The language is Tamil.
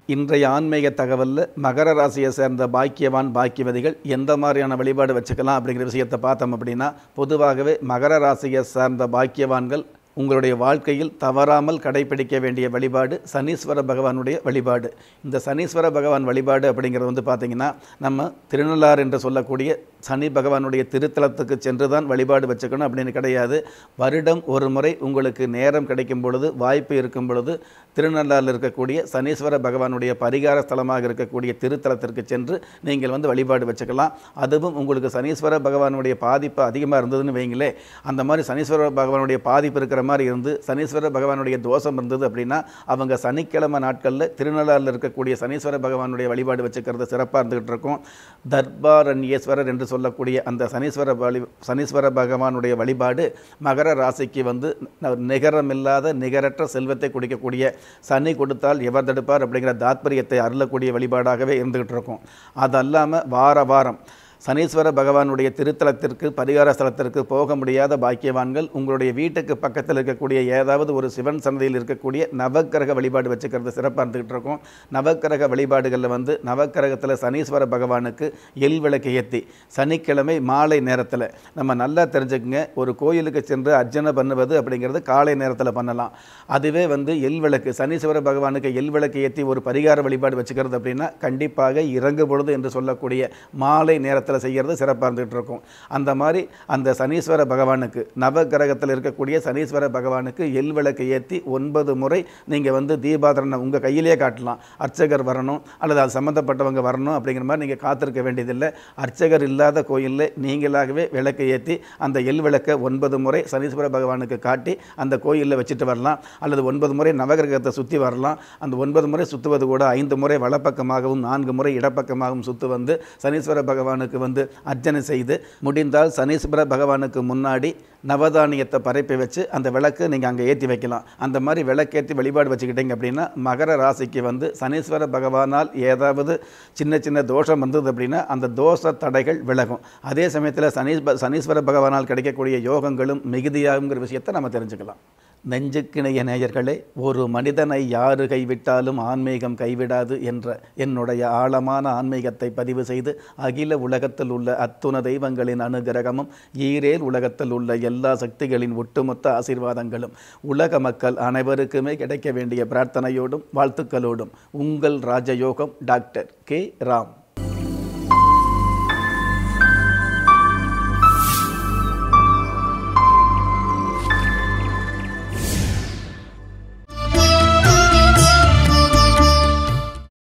இன்றைய ஆன்மீக தகவலில் மகர ராசியை சேர்ந்த பாக்கியவான் பாக்கியவதிகள் எந்த மாதிரியான வழிபாடு வச்சுக்கலாம் அப்படிங்கிற விஷயத்தை பார்த்தோம் அப்படின்னா பொதுவாகவே மகர ராசியை சார்ந்த பாக்கியவான்கள் உங்களுடைய வாழ்க்கையில் தவறாமல் கடைபிடிக்க வேண்டிய வழிபாடு சனீஸ்வர பகவானுடைய வழிபாடு இந்த சனீஸ்வர பகவான் வழிபாடு அப்படிங்கிறது வந்து பார்த்திங்கன்னா நம்ம திருநள்ளாறு என்று சொல்லக்கூடிய சனி பகவானுடைய திருத்தலத்துக்கு சென்று தான் வழிபாடு வச்சுக்கணும் அப்படின்னு கிடையாது வருடம் ஒரு முறை உங்களுக்கு நேரம் கிடைக்கும் பொழுது வாய்ப்பு இருக்கும் பொழுது திருநள்ளாறில் இருக்கக்கூடிய சனீஸ்வர பகவானுடைய பரிகார ஸ்தலமாக இருக்கக்கூடிய திருத்தலத்திற்கு சென்று நீங்கள் வந்து வழிபாடு வச்சுக்கலாம் அதுவும் உங்களுக்கு சனீஸ்வர பகவானுடைய பாதிப்பு அதிகமாக இருந்ததுன்னு வைங்களே அந்த மாதிரி சனீஸ்வர பகவானுடைய பாதிப்பு இருக்கிற மாதிரி இருந்து சனீஸ்வர பகவானுடைய தோஷம் இருந்தது அப்படின்னா அவங்க சனிக்கிழமை நாட்களில் திருநள்ளாறில் இருக்கக்கூடிய சனீஸ்வர பகவானுடைய வழிபாடு வச்சுக்கிறது சிறப்பாக இருந்துகிட்டு இருக்கும் தர்பாரண்யேஸ்வரர் என்று சொல்லக்கூடிய அந்த சனீஸ்வர வழி சனீஸ்வர பகவானுடைய வழிபாடு மகர ராசிக்கு வந்து ந- நிகரமில்லாத நிகரற்ற செல்வத்தை கொடுக்கக்கூடிய சனி கொடுத்தால் எவர் தடுப்பார் அப்படிங்கிற தாத்பரியத்தை அருளக்கூடிய வழிபாடாகவே இருந்துகிட்டு இருக்கும் அது அல்லாமல் வார வாரம் சனீஸ்வர பகவானுடைய திருத்தலத்திற்கு பரிகார ஸ்தலத்திற்கு போக முடியாத பாக்கியவான்கள் உங்களுடைய வீட்டுக்கு பக்கத்தில் இருக்கக்கூடிய ஏதாவது ஒரு சிவன் சன்னதியில் இருக்கக்கூடிய நவக்கிரக வழிபாடு வச்சுக்கிறது சிறப்பாக இருந்துகிட்டு இருக்கும் நவக்கிரக வழிபாடுகளில் வந்து நவக்கிரகத்தில் சனீஸ்வர பகவானுக்கு எல் விளக்கு ஏற்றி சனிக்கிழமை மாலை நேரத்தில் நம்ம நல்லா தெரிஞ்சுக்கங்க ஒரு கோயிலுக்கு சென்று அர்ச்சனை பண்ணுவது அப்படிங்கிறது காலை நேரத்தில் பண்ணலாம் அதுவே வந்து எல் விளக்கு சனீஸ்வர பகவானுக்கு எல் விளக்கு ஏற்றி ஒரு பரிகார வழிபாடு வச்சுக்கிறது அப்படின்னா கண்டிப்பாக இறங்கு பொழுது என்று சொல்லக்கூடிய மாலை நேரத்தில் செய்கிறது சிறப்பாக இருந்துகிட்டு இருக்கும் அந்த மாதிரி அந்த சனீஸ்வர பகவானுக்கு நவ கிரகத்தில் இருக்கக்கூடிய சனீஸ்வர பகவானுக்கு எல் விளக்கு ஏற்றி ஒன்பது முறை நீங்கள் வந்து தீபாதரனை உங்கள் கையிலேயே காட்டலாம் அர்ச்சகர் வரணும் அல்லது அது சம்மந்தப்பட்டவங்க வரணும் அப்படிங்கிற மாதிரி நீங்கள் காத்திருக்க வேண்டியதில்லை அர்ச்சகர் இல்லாத கோயிலில் நீங்களாகவே விளக்கு ஏற்றி அந்த எல் விளக்கை ஒன்பது முறை சனீஸ்வர பகவானுக்கு காட்டி அந்த கோயிலில் வச்சுட்டு வரலாம் அல்லது ஒன்பது முறை நவகிரகத்தை சுற்றி வரலாம் அந்த ஒன்பது முறை சுற்றுவது கூட ஐந்து முறை வலப்பக்கமாகவும் நான்கு முறை இடப்பக்கமாகவும் சுற்று வந்து சனீஸ்வர பகவானுக்கு வந்து அர்ச்சனை செய்து முடிந்தால் சனீஸ்வர பகவானுக்கு முன்னாடி நவதானியத்தை பரப்பி வச்சு அந்த விளக்கு நீங்கள் அங்கே ஏற்றி வைக்கலாம் அந்த மாதிரி விளக்கேற்றி வழிபாடு வச்சுக்கிட்டீங்க அப்படின்னா மகர ராசிக்கு வந்து சனீஸ்வர பகவானால் ஏதாவது சின்ன சின்ன தோஷம் வந்தது அப்படின்னா அந்த தோஷ தடைகள் விலகும் அதே சமயத்தில் சனீஸ்வ சனீஸ்வர பகவானால் கிடைக்கக்கூடிய யோகங்களும் மிகுதியாகுங்கிற விஷயத்தை நம்ம தெரிஞ்சுக்கலாம் நெஞ்சுக்கிணைய நேயர்களே ஒரு மனிதனை யாரு கைவிட்டாலும் ஆன்மீகம் கைவிடாது என்ற என்னுடைய ஆழமான ஆன்மீகத்தை பதிவு செய்து அகில உலகத்தில் உள்ள அத்துண தெய்வங்களின் அனுகிரகமும் ஈரேல் உலகத்தில் உள்ள எல்லா சக்திகளின் ஒட்டுமொத்த ஆசீர்வாதங்களும் உலக மக்கள் அனைவருக்குமே கிடைக்க வேண்டிய பிரார்த்தனையோடும் வாழ்த்துக்களோடும் உங்கள் ராஜயோகம் டாக்டர் கே ராம்